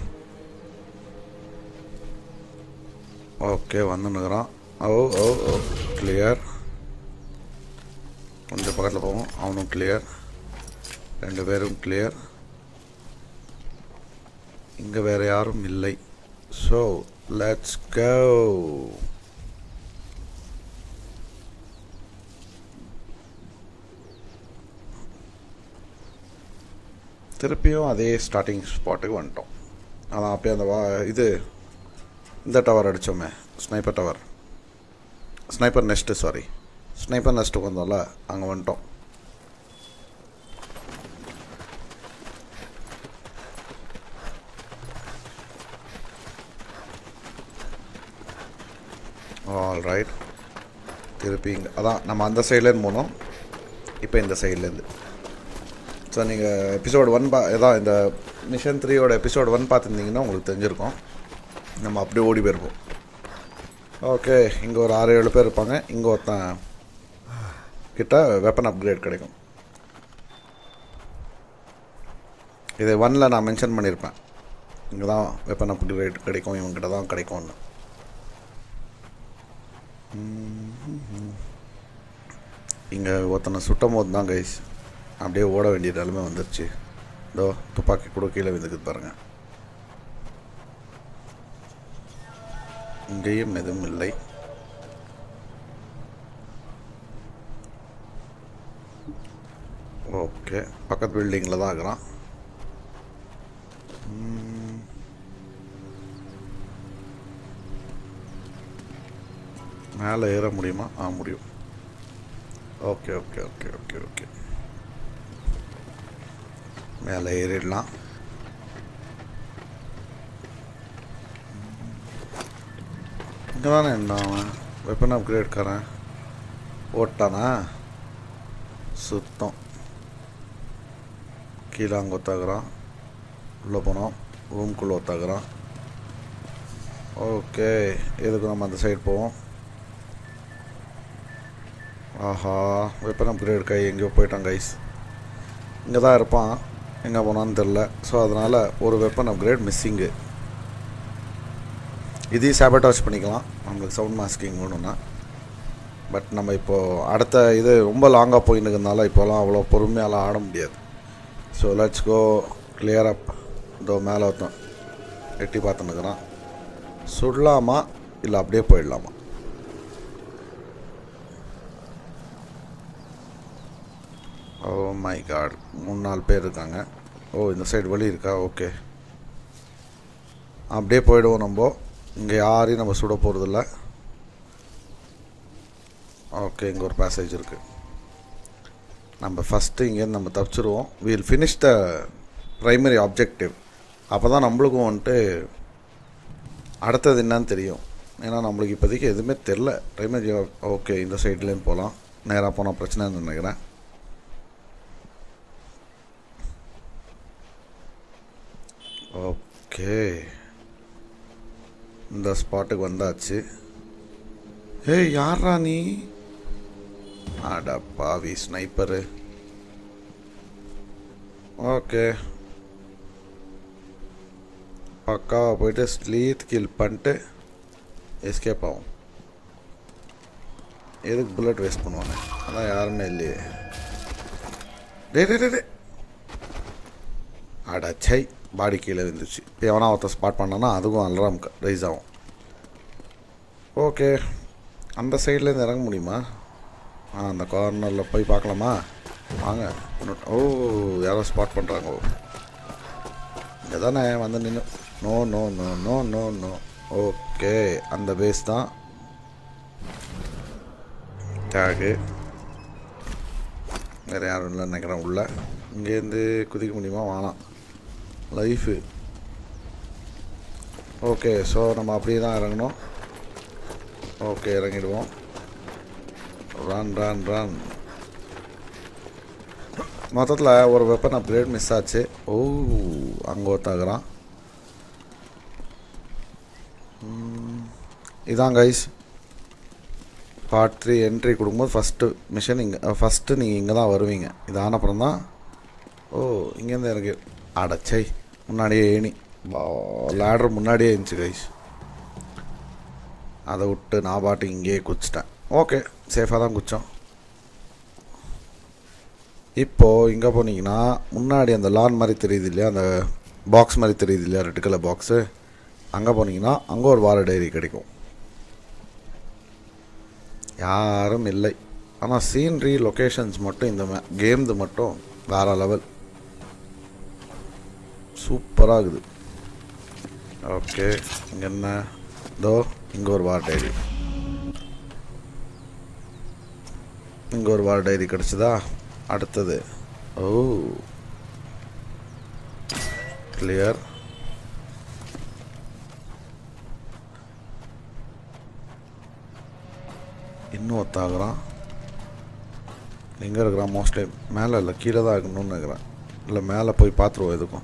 ஓகே வந்துன்னுக்குறான் ஓ ஓ ஓ கிளியர் கொஞ்சம் பக்கத்தில் போவோம் அவனும் கிளியர் ரெண்டு பேரும் கிளியர் இங்கே வேறு யாரும் இல்லை ஸோ லெட்ஸ் கோ திருப்பியும் அதே ஸ்டார்டிங் ஸ்பாட்டுக்கு வந்துட்டோம் அதான் அப்போயே அந்த வா இது இந்த டவர் அடித்தோமே sniper tower sniper nest sorry sniper நெஸ்ட்டுக்கு வந்தோம்ல அங்கே வந்துட்டோம் ஆல் ரைட் திருப்பி இங்கே அதான் நம்ம அந்த சைட்லேருந்து போனோம் இப்போ இந்த சைட்லேருந்து ஸோ நீங்கள் எபிசோட் ஒன் பா இதான் இந்த மிஷன் த்ரீயோட எபிசோட் ஒன் பார்த்துருந்தீங்கன்னா உங்களுக்கு தெரிஞ்சிருக்கும் நம்ம அப்படியே ஓடி போயிருப்போம் ஓகே இங்கே ஒரு ஆறு ஏழு பேர் இருப்பாங்க இங்கே ஒருத்தன் கிட்ட வெப்பன் அப்கிரேட் கிடைக்கும் இதை ஒன்னில் நான் மென்ஷன் பண்ணியிருப்பேன் இங்கே தான் வெப்பன் அப்கிரேட் கிடைக்கும் இவங்ககிட்ட தான் கிடைக்கும்னு இங்கே ஒருத்தனை சுட்டும் போது தான் கைஸ் அப்படியே ஓட வேண்டிய நிலைமை வந்துருச்சு இதோ துப்பாக்கி கூட கீழே விழுக்குது பாருங்க இங்கேயும் எதுவும் இல்லை ஓகே பக்கத்து பில்டிங்கில் தான் இருக்கிறான் ம். மேலே ஏற முடியுமா ஆ முடியும் okay okay okay okay okay மேலே ஏறிடலாம் இங்கே தானே என்ன அவன் வெப்பன் அப்கிரேட்காரன் ஓட்டானா சுத்தம் கீழே அங்கே ஒத்தாக்குறான் உள்ளே போனோம் ரூம்குள்ளே ஒத்தாக்குறான் ஓகே எதுக்கு நம்ம அந்த சைடு போவோம் ஆஹா வெப்பன் அப்கிரேட் கை எங்கேயோ போயிட்டான் கைஸ் இங்கே தான் இருப்பான் எங்கே போனான்னு தெரில ஸோ அதனால் ஒரு வெப்பன் அப்கிரேட் மிஸ்ஸிங்கு இதையும் சாபட்டாச் பண்ணிக்கலாம் நம்மளுக்கு சவுண்ட் மாஸ்கிங் வேணும்னா பட் நம்ம இப்போது அடுத்த இது ரொம்ப லாங்காக போயின்னு இருக்கிறதுனால இப்போலாம் அவ்வளோ பொறுமையாலாம் ஆட முடியாது so let's go clear up இதோ மேலே ஒருத்தன் எட்டி பார்த்துன்னுக்குறான் சுடலாமா இல்லை அப்படியே போயிடலாமா ஓ மை காட் மூணு நாலு பேர் இருக்காங்க ஓ இந்த சைடு வழி இருக்கா ஓகே அப்படியே போயிடுவோம் நம்ம இங்கே யாரையும் நம்ம சுட போகிறதில்ல ஓகே இங்கே ஒரு பேசேஜ் இருக்குது நம்ம ஃபஸ்ட்டு இங்கேருந்து நம்ம தப்பிச்சிருவோம் we'll finish the primary objective அப்போ தான் நம்மளுக்கும் வந்துட்டு அடுத்தது என்னன்னு தெரியும் ஏன்னா நம்மளுக்கு இப்போதைக்கு எதுவுமே தெரில ப்ரைமரி ஓகே இந்த சைட்லேருந்து போகலாம் நேராக போனால் பிரச்சனைன்னு நினைக்கிறேன் ஓகே இந்த ஸ்பாட்டுக்கு வந்தாச்சு ஏய் யாரா நீ அட பாவி ஸ்னைப்பரு ஓகே பக்காவாக போயிட்டு ஸ்லீத் கில் பண்ணிட்டு எஸ்கேப் ஆகும் எதுக்கு புல்லட் வேஸ்ட் பண்ணுவாங்க அதான் யாருமே இல்லையே டே டே டே டே அட சை பாடி கீழே இருந்துச்சு இப்போ எவனா ஒருத்தர் ஸ்பாட் பண்ணானா அதுவும் அலராம் ரைஸ் ஆகும் ஓகே அந்த சைட்லேருந்து இறங்க முடியுமா ஆ அந்த கார்னரில் போய் பார்க்கலாமா வாங்க இன்னொரு- ஓ யாரோ ஸ்பாட் பண்ணுறாங்க ஓ இங்கே தானே வந்து நின்று no no no no no no okay அந்த பேஸ் தான் டேகு வேறு யாரும் இல்லை நினைக்கிறேன் உள்ள இங்கேருந்து குதிக்க முடியுமா வேணாம் லைஃபு ஓகே ஸோ நம்ம அப்படியே தான் இறங்கணும் ஓகே இறங்கிடுவோம் ரன் ரன் ரன் மொத்தத்தில் ஒரு வெப்பன் அப்கிரேட் மிஸ் ஆச்சு ஓ அங்கே ஒருத்தாகிறான் இதான் கைஸ் பார்ட் த்ரீ என்ட்ரி கொடுக்கும்போது ஃபஸ்ட்டு மிஷன் இங்கே ஃபஸ்ட்டு நீங்கள் இங்கே தான் வருவீங்க இது ஆனப்புறம் தான் ஓ இங்கேருந்து இறங்கி அடச்சை முன்னாடியே ஏணி லேடர் முன்னாடியே இருந்துச்சு கைஸ் அதை விட்டு நான் பாட்டு இங்கேயே குச்சிட்டேன் ஓகே சேஃபாக தான் குச்சோம் இப்போது இங்கே போனீங்கன்னா முன்னாடி அந்த லான் மாதிரி தெரியுது இல்லையா அந்த பாக்ஸ் மாதிரி தெரியுது இல்லையா ரெட் கலர் பாக்ஸு அங்கே போனீங்கன்னா அங்கே ஒரு வார டைரி கிடைக்கும் யாரும் இல்லை ஆனால் சீன்ரி லொக்கேஷன்ஸ் மட்டும் இந்த கேம்து மட்டும் வேற லெவல் சூப்பராக இருக்குது ஓகே இங்கே என்ன இதோ இங்கே ஒரு வார் டைரி இங்கே ஒரு வார் டைரி கிடச்சிதா அடுத்தது ஓ கிளியர் இன்னும் ஒத்தாகிறான் எங்கே இருக்கிறான் மோஸ்ட்லி மேலே இல்லை கீழே தான் இருக்கணும்னு நினைக்கிறேன் இல்லை மேலே போய் பார்த்துருவோம் எதுக்கும்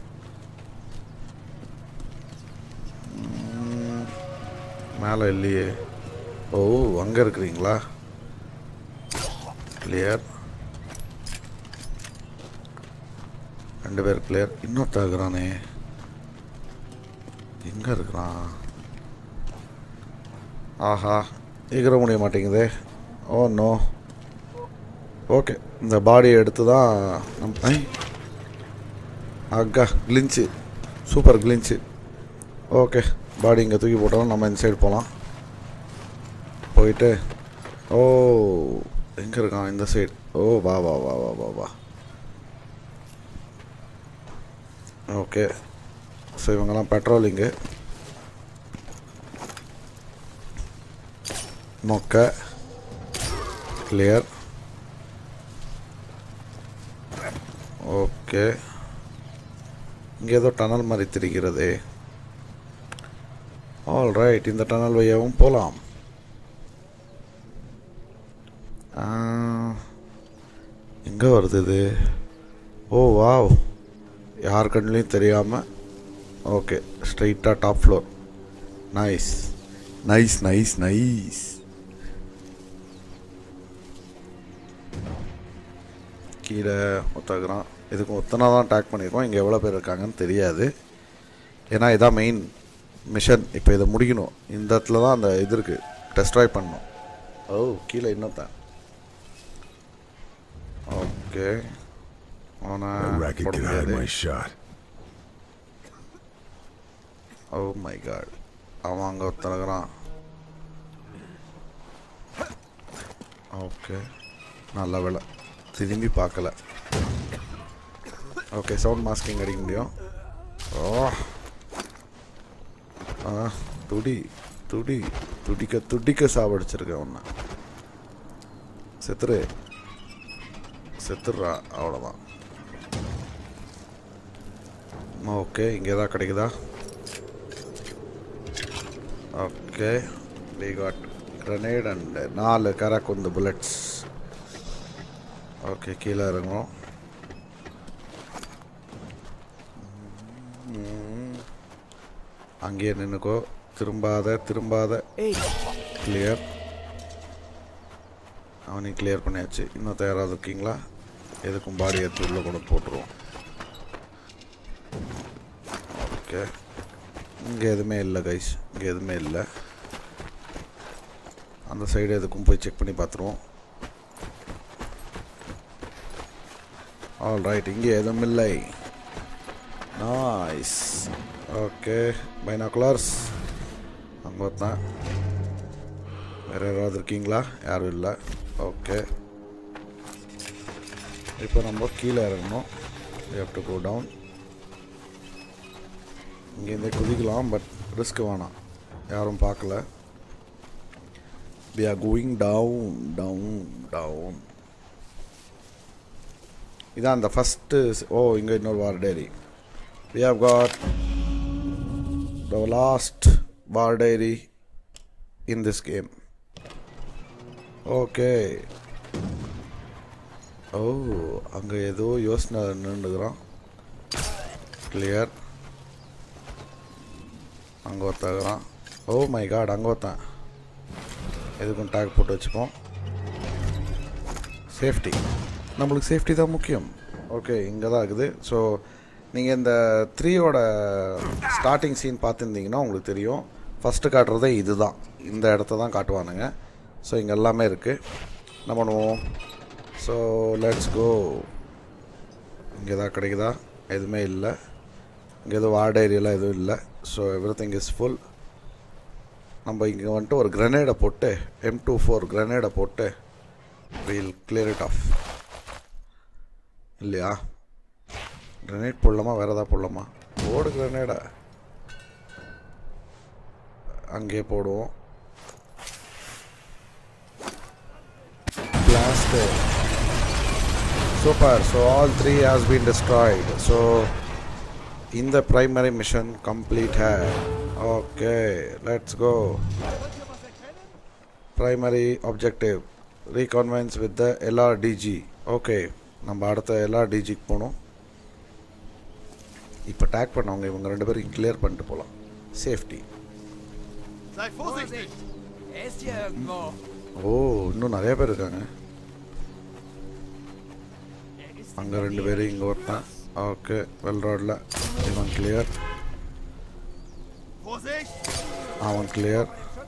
ம், மேலே இல்லையே ஓ அங்கே இருக்கிறீங்களா கிளியர் ரெண்டு பேர் கிளியர் இன்னொருத்த இருக்கிறானே எங்கே இருக்கிறான் ஆஹா எகிற முடிய மாட்டேங்குதே ஓ நோ ஓகே இந்த பாடியை எடுத்து தான் நம் ஐ அக்கா கிளின்ச்சு சூப்பர் கிளின்ச்சு ஓகே பாடி இங்கே தூக்கி போட்டாலும் நம்ம இந்த சைடு போகலாம் போயிட்டு ஓ எங்கே இருக்கான் இந்த சைடு ஓ வா வா வா வா வா வா ஓகே ஸோ இவங்கெல்லாம் பெட்ரோலிங்கு மொக்க கிளியர் ஓகே இங்கே ஏதோ டனல் மாதிரி தெரிகிறதே ஆல் ரைட் இந்த டனல் வழியாகவும் போகலாம் எங்கே வருது இது ஓ வாவ் யார் கண்ணுலையும் தெரியாமல் ஓகே ஸ்ட்ரைட்டாக top floor nice nice nice nice கீழே ஒத்தகிறான் இதுக்கு ஒத்தனா தான் டேக் பண்ணியிருக்கோம் இங்கே எவ்வளோ பேர் இருக்காங்கன்னு தெரியாது ஏன்னா இதான் மெயின் மிஷன் இப்போ இதை முடிக்கணும் இந்த இடத்துல தான் அந்த இது இருக்குது டெஸ்ட்ராய் பண்ணணும் ஓ கீழே இன்னொருத்தன் ஓகே அவனை No racket போட can hide முடியாது my shot. Oh my God அவன் அங்கே ஒருத்தனுக்குறான் ஓகே நல்ல வேலை திரும்பி பார்க்கல ஓகே சவுண்ட் மாஸ்கிங் அடிக்க முடியும் ஓ ஆ துடி துடி துடிக்க துடிக்க சாவடிச்சிருக்கேன் உன்னை செத்துரு செத்துடுறா அவ்வளோதான் ஓகே இங்கே தான் கிடைக்குதா okay we got grenade and நாலு கரக்குந்து புல்லட்ஸ் ஓகே கீழே இறங்கும் ம். அங்கேயே நின்றுக்கோ திரும்பாத திரும்பாத Hey, கிளியர் அவனையும் கிளியர் பண்ணியாச்சு இன்னும் தயாராக இருக்கீங்களா எதுக்கும் பாடி எடுத்து உள்ளே கொண்டு போட்டுருவோம் ஓகே இங்கே எதுவுமே இல்லை கைஸ் இங்கே எதுவுமே இல்லை அந்த சைடு எதுக்கும் போய் செக் பண்ணி பார்த்துருவோம் ஆல் ரைட் இங்கே எதுவும் இல்லை நாய்ஸ் ஓகே பைனாகுலர்ஸ் அங்கே தான் வேறு யாராவது இருக்கீங்களா யாரும் இல்லை ஓகே இப்போ நம்ம கீழே இறங்கணும் ஹேவ் டு கோ டவுன் இங்கேருந்தே குதிக்கலாம் பட் ரிஸ்க் வேணாம் யாரும் பார்க்கல we are going down down down இதான் அந்த ஃபஸ்ட்டு ஓ இங்கே இன்னொரு war diary we have got the last war diary in this game okay oh அங்கே ஏதோ யோசனை நின்றுக்கிறான் கிளியர் அங்கே ஒருத்தகிறான் ஓ மை காட் அங்கே ஒருத்தன் எதுக்கும் டேக் போட்டு வச்சுப்போம் சேஃப்டி நம்மளுக்கு சேஃப்டி தான் முக்கியம் ஓகே இங்கே தான் இருக்குது ஸோ நீங்கள் இந்த த்ரீயோட ஸ்டார்டிங் சீன் பார்த்துருந்தீங்கன்னா உங்களுக்கு தெரியும் ஃபஸ்ட்டு காட்டுறதே இதுதான் இந்த இடத்த தான் காட்டுவானுங்க ஸோ இங்கே எல்லாமே இருக்குது என்ன பண்ணுவோம் ஸோ லெட்ஸ் கோ இங்கே தான் கிடைக்குதா எதுவுமே இல்லை இங்கே எதுவும் வார்டு ஏரியாலாம் எதுவும் இல்லை so everything is full நம்ம இங்கே வந்துட்டு ஒரு கிரனேடை போட்டு எம் டூ ஃபோர் கிரனேடை போட்டு வீல் கிளியர் இட் ஆஃப் இல்லையா கிரனேட் போடலாமா வேறு எதாவது போடலாமா போடு கிரனேடை அங்கேயே போடுவோம் blast super so all three has been destroyed so in the primary mission complete hai okay let's go primary objective reconvene with the LRDG okay நம்ம அடுத்த எல்ஆர்டிஜிக்கு போகணும் இப்போ டேக் பண்ணவங்க இவங்க ரெண்டு பேரும் கிளியர் பண்ணிட்டு போகலாம் safety sei vorsichtig! Er ist hier irgendwo. ஓ இன்னும் நிறைய பேர் இருக்காங்க Er ist அங்கே ரெண்டு பேரும் இங்கே ஒருத்தன் ஓகே வெல் ரோடில் இவன் கிளியர் Vorsicht! அவன் கிளியர்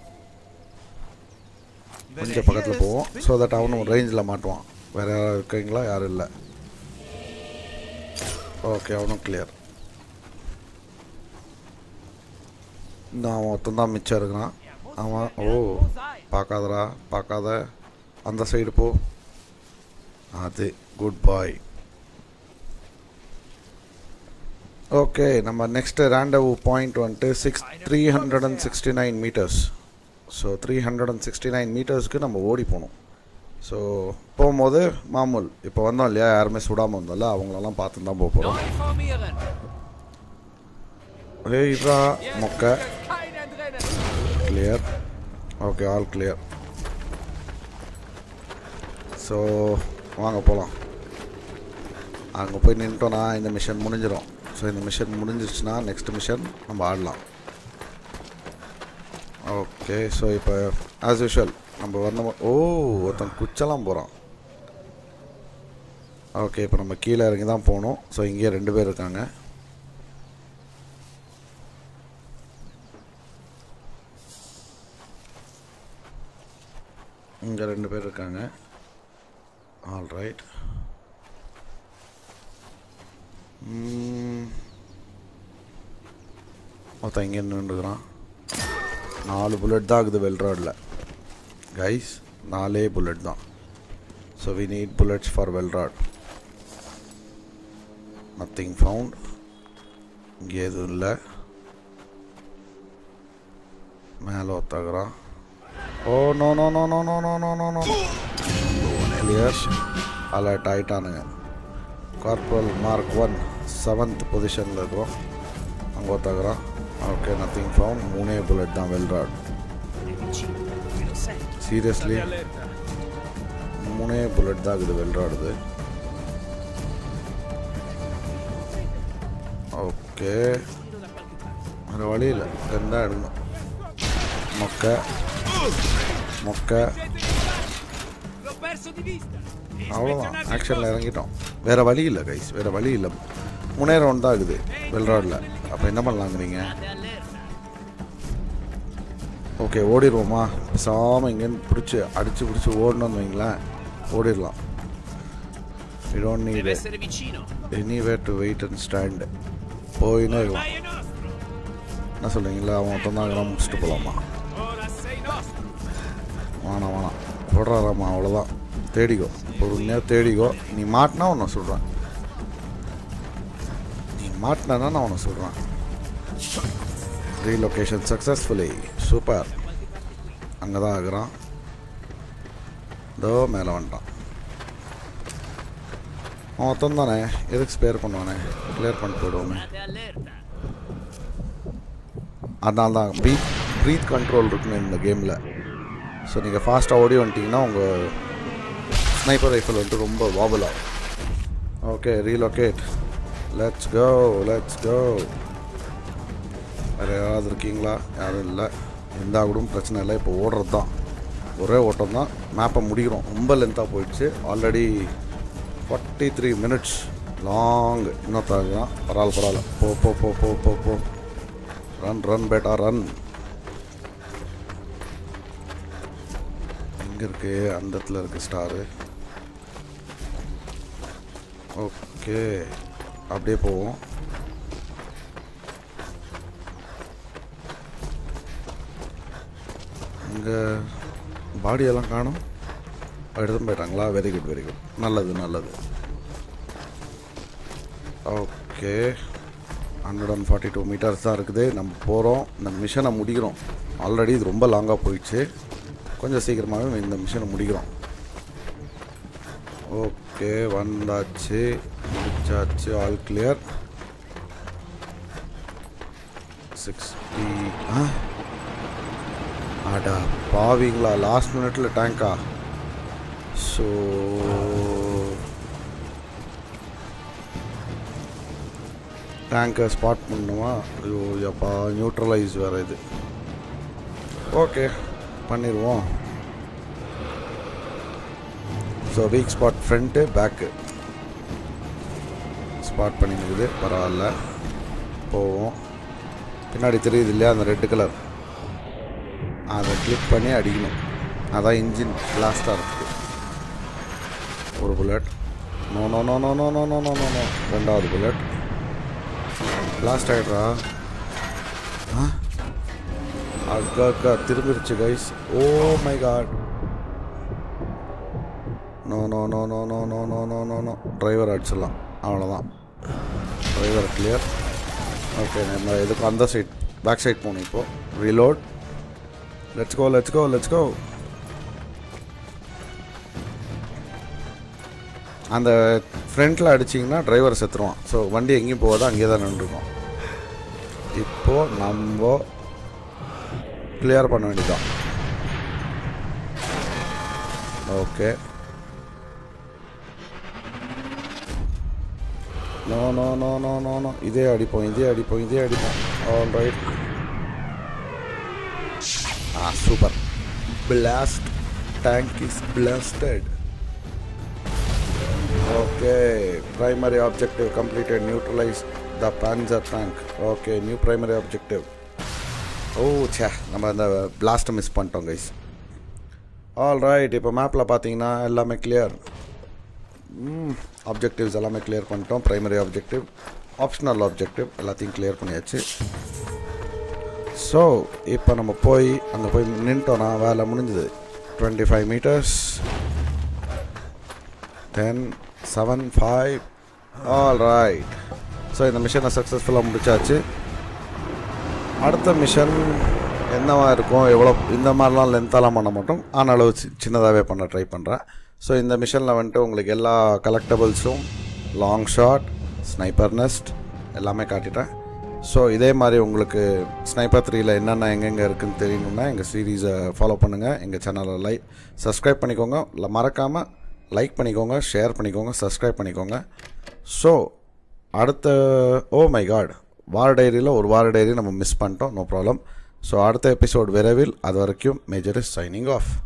Wenn er கொஞ்சம் hier பக்கத்தில் ist, போவோம் bin ஸோ தட் அவனும் ரேஞ்சில் மாட்டுவான் வேறு யாராவது இருக்கீங்களா யாரும் இல்லை ஓகே அவனும் கிளியர் இந்த அவன் ஒருத்தன் தான் மிச்சம் இருக்கிறான் அவன் ஓ பார்க்காதடா பார்க்காத அந்த சைடு போ அது குட் பாய் ஓகே நம்ம நெக்ஸ்ட் ரேண்டவ் பாயிண்ட் வந்துட்டு six three hundred and sixty nine metres so three hundred and sixty nine மீட்டர்ஸ்க்கு நம்ம ஓடி போகணும் ஸோ போகும்போது மாமூல் இப்போ வந்தோம் இல்லையா யாருமே சுடாமல் வந்தோம்ல அவங்களெல்லாம் பார்த்து தான் போக போகிறோம் Neu informieren! ஏய் இதா Jetzt மொக்கை ist keiner drinnen! Clear okay all clear so வாங்க போகலாம் அங்கே போய் நின்ட்டோன்னா இந்த மிஷன் முடிஞ்சிடும் ஸோ இந்த மிஷன் முடிஞ்சிருச்சுன்னா நெக்ஸ்ட் மிஷன் நம்ம ஆடலாம் ஓகே ஸோ இப்போ ஆஸ் யூஷுவல் நம்ம வந்த ஓ ஒருத்தன் குச்செல்லாம் போகிறான் ஓகே இப்போ நம்ம கீழே இறங்கி தான் போகணும் ஸோ இங்கே ரெண்டு பேர் இருக்காங்க இங்கே ரெண்டு பேர் இருக்காங்க ஆல் ரைட் ஒருத்தன் இங்கே நின்றுக்கிறான் நாலு புல்லட் தான் ஆகுது வெல்ராடில் கைஸ் நாலே புல்லட் தான் so we need bullets for Welrod nothing found இங்கே எதுவும் இல்லை மேலே ஒத்தாக்குறான் oh no no no no no no no no no clear alert ஆயிட்டானுங்க கார்பரல் மார்க் ஒன் செவன்த் பொசிஷனில் இருக்கிறோம் அங்கே ஒத்தாக்குறான் ஓகே நத்திங் ஃபவுண்ட் மூணே புல்லட் தான் வெல்ராட் சீரியஸ்லி allerta. மூணே புல்லட் தான் இருக்குது வெல்ராடுது ஓகே வேறு வழி இல்லை தான் எடுக்கணும் மொக்கை மொக்கை L'ho perso di vista. அவ்வளோதான் ஆக்ஷனில் இறங்கிட்டோம் வேறு வழி இல்லை கைஸ் வேறு வழி இல்லை மூணே ரவுண்ட் தான் இருக்குது வெல்ராடில் அப்போ என்ன பண்ணலாங்கிறீங்க ஓகே ஓடிடுவோமா பேசாமல் இங்கேருந்து பிடிச்சி அடித்து பிடிச்சி ஓடணும்னு வைங்களேன் ஓடிடலாம் we don't need Deve essere vicino. Anywhere to wait and stand போயினே இருக்கலாம் Vai è nostro. என்ன சொல்கிறீங்களா அவன் மொத்தம் தான் முடிச்சுட்டு போகலாமா Ora sei nostro. வேணாம் வேணாம் போடுறாராம்மா அவ்வளோதான் தேடிக்கோ பொறுமையாக தேடிக்கோ நீ மாட்டினா உன்னை சொல்கிறேன் நீ மாட்டினா நான் உன்னை சொல்கிறேன் ரீலொகேஷன் சக்ஸஸ்ஃபுல்லி சூப்பர் அங்கே தான் ஆகுறான் இதோ மேலே வந்துட்டான் அவன் மொத்தம் தானே எதுக்கு ஸ்பேர் பண்ணுவானே கிளியர் பண்ணிட்டு போயிடுவோமே State allerta. அதனால தான் ப்ரீத் ப்ரீத் கண்ட்ரோல் இருக்குன்னு இந்த கேமில் ஸோ நீங்கள் ஃபாஸ்ட்டாக ஓடி வந்துட்டீங்கன்னா உங்கள் ஸ்னைப்பர் ரைஃபிள் வந்துட்டு ரொம்ப வாபல் ஆகும் okay relocate let's go let's go வேறு யாராவது இருக்கீங்களா யாரும் இல்லை இருந்தால் கூட பிரச்சனை இல்லை இப்போ ஓடுறது தான் ஒரே ஓட்டம் தான் மேப்பை முடிக்கிறோம் ரொம்ப லென்த்தாக போயிடுச்சு already forty three minutes long இன்னும் தான் பரவாயில்ல பரவாயில்ல போ போ போ போ போ போ ரன் ரன் பேட்டா ரன் எங்கே இருக்கு அந்த இடத்துல இருக்கு ஸ்டாரு ஓகே அப்படியே போவோம் இங்கே பாடியெல்லாம் காணும் எடுத்து போயிட்டாங்களா வெரி குட் வெரி குட் நல்லது நல்லது okay hundred and forty two metres தான் இருக்குது நம்ம போகிறோம் இந்த மிஷனை முடிக்கிறோம் ஆல்ரெடி இது ரொம்ப லாங்காக போயிடுச்சு கொஞ்சம் சீக்கிரமாகவே இந்த மிஷனை முடிக்கிறோம் ஓகே வந்தாச்சு முடிச்சாச்சு ஆல் கிளியர் சிக்ஸ்டி ஆ அடா பாவிங்களா லாஸ்ட் மினிட்ல டேங்கா ஸோ டேங்கை ஸ்பாட் பண்ணுமா ஐயோ எப்பா நியூட்ரலைஸ் வேறு இது ஓகே பண்ணிடுவோம் so weak spot front back spot பண்ணிருக்குது பரவாயில்ல போவோம் பின்னாடி தெரியுது இல்லையா அந்த ரெட்டு கலர் அதை கிளிக் பண்ணி அடிக்கணும் அதான் இன்ஜின் பிளாஸ்டாக இருக்குது ஒரு bullet no no no no no no no no no no ரெண்டாவது புல்லட் பிளாஸ்ட் ஆகிடுறா ஆ அக்கா அக்கா திரும்பிருச்சு guys oh my God no no no no no no no no no no driver அடிச்சிடலாம் அவ்வளோதான் டிரைவர் கிளியர் ஓகே நம்ம இதுக்கு அந்த சைட் பேக் சைட் போகணும் இப்போது reload let's go let's go let's go அந்த ஃப்ரண்ட்டில் அடிச்சிங்கன்னா டிரைவர் செத்துருவான் ஸோ வண்டி எங்கேயும் போகாத அங்கேயே தான் நின்றுருக்கோம் இப்போது நம்ம கிளியர் பண்ண வேண்டியதான் okay no no no no no no இதே அடிப்போம் இதே அடிப்போம் இதே அடிப்போம் ஆல் ரைட் ஆ super blast tank is blasted okay primary objective completed neutralize the panzer tank okay new primary objective oh ச்சே நம்ம அந்த பிளாஸ்ட்டை மிஸ் பண்ணிட்டோம் கைஸ் ஆல் ரைட் இப்போ மேப்பில் பார்த்தீங்கன்னா எல்லாமே கிளியர் ஆப்ஜெக்டிவ்ஸ் எல்லாமே கிளியர் பண்ணிட்டோம் ப்ரைமரி ஆப்ஜெக்டிவ் ஆப்ஷனல் ஆப்ஜெக்டிவ் எல்லாத்தையும் கிளியர் பண்ணியாச்சு ஸோ இப்போ நம்ம போய் அங்கே போய் நின்ட்டோன்னா வேலை முடிஞ்சுது twenty five metres ten seven five all right so இந்த மிஷனை சக்ஸஸ்ஃபுல்லாக முடிச்சாச்சு அடுத்த மிஷன் என்னவா இருக்கும் எவ்வளோ இந்த மாதிரிலாம் லென்த்தாலாம் பண்ண மாட்டோம் ஆன அளவு சி- சின்னதாகவே பண்ண ட்ரை பண்ணுறேன் ஸோ இந்த மிஷனில் வந்துட்டு உங்களுக்கு எல்லா கலெக்டபிள்ஸும் லாங் ஷாட் ஸ்னைப்பர் நெஸ்ட் எல்லாமே காட்டிட்டேன் ஸோ இதே மாதிரி உங்களுக்கு ஸ்னைப்பர் த்ரீயில் என்னென்ன எங்கெங்கே இருக்குன்னு தெரியணுன்னா எங்கள் சீரீஸை ஃபாலோ பண்ணுங்கள் எங்கள் சேனலை லைக் சப்ஸ்கிரைப் பண்ணிக்கோங்க இல்லை மறக்காமல் லைக் பண்ணிக்கோங்க ஷேர் பண்ணிக்கோங்க சப்ஸ்கிரைப் பண்ணிக்கோங்க ஸோ அடுத்த ஓ மை காட் வார் டைரியில் ஒரு வார டைரி நம்ம மிஸ் பண்ணிட்டோம் நோ ப்ராப்ளம் ஸோ அடுத்த எபிசோட் விரைவில் அது வரைக்கும் மேஜர் இஸ் சைனிங் ஆஃப்